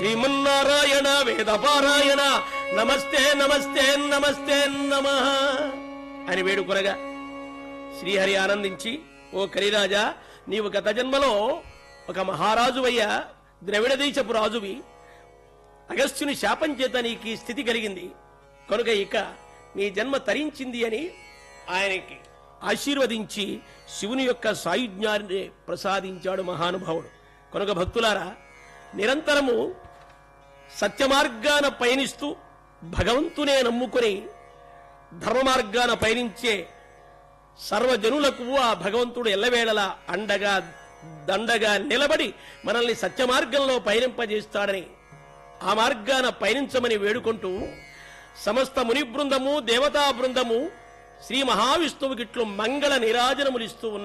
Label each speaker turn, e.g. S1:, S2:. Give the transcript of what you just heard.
S1: శ్రీమన్నారాయణ వేదపారాయణ నమస్తే నమస్తే నమస్తే నమ అని వేడుకొనగా శ్రీహరి ఆనందించి ఓ కలిరాజా నీవు గత జన్మలో ఒక మహారాజువయ్యా ద్రవిడ దేశపు రాజువి అగస్త్యుని శాపం చేత నీకు ఈ స్థితి కలిగింది కనుక ఇక నీ జన్మ తరించింది అని ఆయనకి ఆశీర్వదించి శివుని యొక్క సాయుజ్ఞాన్ని ప్రసాదించాడు మహానుభావుడు కనుక భక్తులారా నిరంతరము సత్యమార్గాన పయనిస్తూ భగవంతునే నమ్ముకుని ధర్మ మార్గాన పయనించే సర్వజనులకు ఆ భగవంతుడు ఎల్లవేళలా అండగా దండగా నిలబడి మనల్ని సత్య మార్గంలో పయనింపజేస్తాడని ఆ మార్గాన పయనించమని వేడుకుంటూ సమస్త ముని బృందము దేవతా బృందము శ్రీ మహావిష్ణువుకిట్లు మంగళ నిరాజనములిస్తూ ఉన్నారు